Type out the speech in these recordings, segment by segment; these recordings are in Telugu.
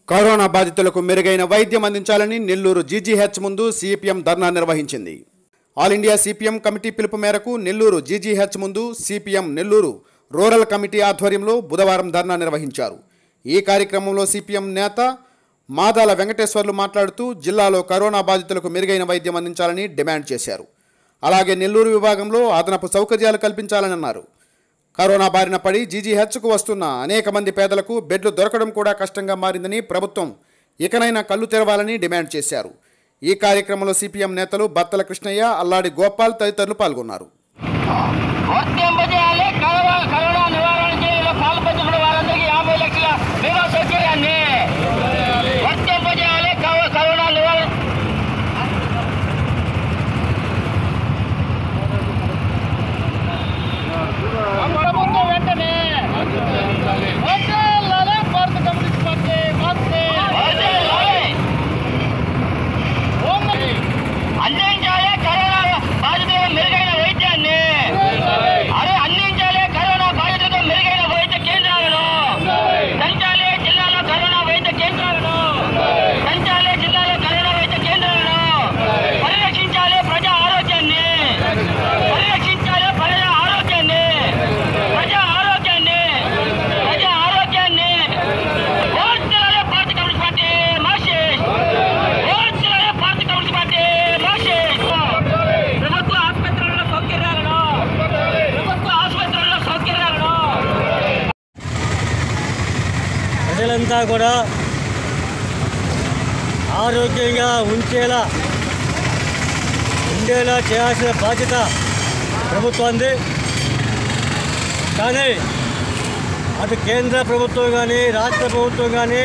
కరోనా బాధితులకు మెరుగైన వైద్యం అందించాలని నెల్లూరు జీజీహెచ్ ముందు సిపిఎం ధర్నా నిర్వహించింది ఆల్ ఇండియా సిపిఎం కమిటీ పిలుపు మేరకు నెల్లూరు జీజీహెచ్ ముందు సిపిఎం నెల్లూరు రూరల్ కమిటీ ఆధ్వర్యంలో బుధవారం ధర్నా నిర్వహించారు ఈ కార్యక్రమంలో సిపిఎం నేత మాదాల వెంకటేశ్వర్లు మాట్లాడుతూ జిల్లాలో కరోనా బాధితులకు మెరుగైన వైద్యం అందించాలని డిమాండ్ చేశారు అలాగే నెల్లూరు విభాగంలో అదనపు సౌకర్యాలు కల్పించాలని అన్నారు కరోనా బారిన పడి జీజీహెచ్కు వస్తున్న అనేక మంది పేదలకు బెడ్లు దొరకడం కూడా కష్టంగా మారిందని ప్రభుత్వం ఇకనైనా కళ్ళు తెరవాలని డిమాండ్ చేశారు ఈ కార్యక్రమంలో సిపిఎం నేతలు బత్తల కృష్ణయ్య అల్లాడి గోపాల్ తదితరులు పాల్గొన్నారు వర్తింపజేయాలి కరోనా కరోనా నివారణ చర్యలో పాల్పంచుకున్న వారందరికీ యాభై లక్షల బీమా సౌకర్యాన్ని వర్తింపజేయాలి కరో- కరోనా నివారణ ప్రభుత్వం వెంటనే వర్ధిల్లాలి భారత కమ్యూనిస్ట్ పార్టీ వర్ధిల్లాలి. అందించాలి కరోనా బాధితులకు మెరుగైన వైద్యాన్ని అరే అందించాలి కరోనా బాధితులకు మెరుగైన వైద్య కేంద్రాలను పెంచాలి జిల్లాలో కరోనా వైద్య కేంద్రాలను పెంచాలి జిల్లాలో కరోనా వైద్య కేంద్రాలను పరిరక్షించాలి ప్రజా ఆరోగ్యాన్ని పరిరక్షించాలి ప్రజా ఆరోగ్యాన్ని ప్రజా ఆరోగ్యాన్ని ప్రజా ఆరోగ్యాన్ని ఓర్చులాలి భారత కమ్యూనిస్ట్ పార్టీ మార్క్సిస్ట్ ఓర్చులాలి భారత కమ్యూనిస్ట్ పార్టీ మార్క్సిస్ట్ ప్రభుత్వ ఆసుపత్రుల్లో సౌకర్యాలను ప్రభుత్వ ఆసుపత్రుల్లో సౌకర్యాలను ప్రజలంతా కూడా ఆరోగ్యంగా ఉంచేలా ఉండేలా చేయాల్సిన బాధ్యత ప్రభుత్వాన్ని కానీ అటు కేంద్ర ప్రభుత్వం కానీ రాష్ట్ర ప్రభుత్వం కానీ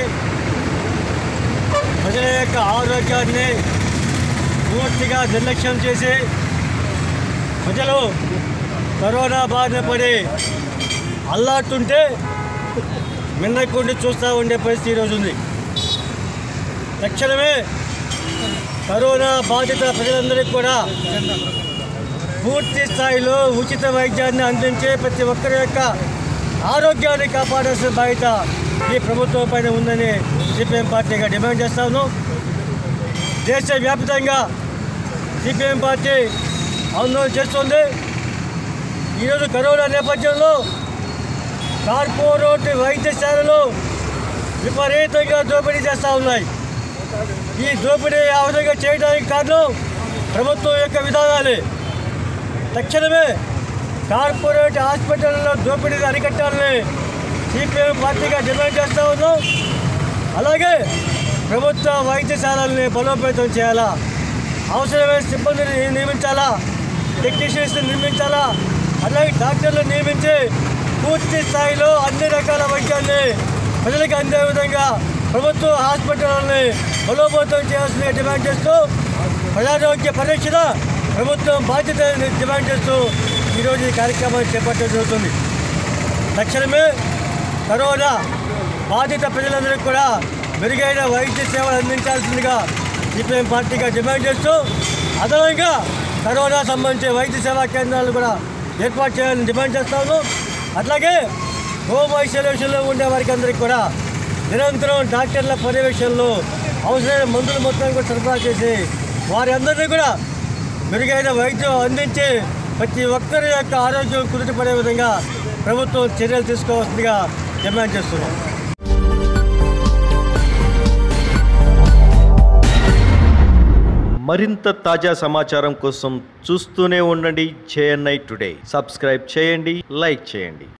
ప్రజల యొక్క ఆరోగ్యాన్ని పూర్తిగా నిర్లక్ష్యం చేసి ప్రజలు కరోనా బారిన పడి అల్లాడుతుంటే మిన్నకుండి చూస్తూ ఉండే పరిస్థితి ఈరోజు ఉంది తక్షణమే కరోనా బాధిత ప్రజలందరికీ కూడా పూర్తి స్థాయిలో ఉచిత వైద్యాన్ని అందించే ప్రతి ఒక్కరి యొక్క ఆరోగ్యాన్ని కాపాడాల్సిన బాధ్యత ఈ ప్రభుత్వం పైన ఉందని సిపిఎం పార్టీగా డిమాండ్ చేస్తా ఉన్నాం దేశవ్యాప్తంగా సిపిఎం పార్టీ ఆందోళన చేస్తుంది ఈరోజు కరోనా నేపథ్యంలో కార్పొరేట్ వైద్యశాలలు విపరీతంగా దోపిడీ చేస్తూ ఉన్నాయి ఈ దోపిడీ ఆ విధంగా చేయడానికి కారణం ప్రభుత్వం యొక్క విధానాలే తక్షణమే కార్పొరేట్ హాస్పిటల్లో దోపిడీని అరికట్టాలని సిపిఎం పార్టీగా డిమాండ్ చేస్తూ ఉన్నాం అలాగే ప్రభుత్వ వైద్యశాలల్ని బలోపేతం చేయాలా అవసరమైన సిబ్బందిని నియమించాలా టెక్నీషియన్స్ నిర్మించాలా అలాగే డాక్టర్లు నియమించి పూర్తి స్థాయిలో అన్ని రకాల వైద్యాన్ని ప్రజలకు అందే విధంగా ప్రభుత్వ హాస్పిటల్ని బలోపేతం చేయాల్సిన డిమాండ్ చేస్తూ ప్రజారోగ్య పరీక్షణ ప్రభుత్వం బాధ్యత డిమాండ్ చేస్తూ ఈరోజు ఈ కార్యక్రమాన్ని చేపట్టడం జరుగుతుంది తక్షణమే కరోనా బాధిత ప్రజలందరికీ కూడా మెరుగైన వైద్య సేవలు అందించాల్సిందిగా సిపిఎం పార్టీగా డిమాండ్ చేస్తూ అదనంగా కరోనా సంబంధించి వైద్య సేవా కేంద్రాలు కూడా ఏర్పాటు చేయాలని డిమాండ్ చేస్తాను అట్లాగే హోమ్ ఐసోలేషన్లో ఉండే వారికి అందరికీ కూడా నిరంతరం డాక్టర్ల పర్యవేక్షణలో అవసరమైన మందులు మొత్తం కూడా సరఫరా చేసి వారి అందరినీ కూడా మెరుగైన వైద్యం అందించి ప్రతి ఒక్కరి యొక్క ఆరోగ్యం కుదుటపడే విధంగా ప్రభుత్వం చర్యలు తీసుకోవాల్సిందిగా డిమాండ్ చేస్తున్నాం మరింత తాజా సమాచారం కోసం చూస్తూనే ఉండండి జేఎన్ఐ టుడే సబ్స్క్రైబ్ చేయండి లైక్ చేయండి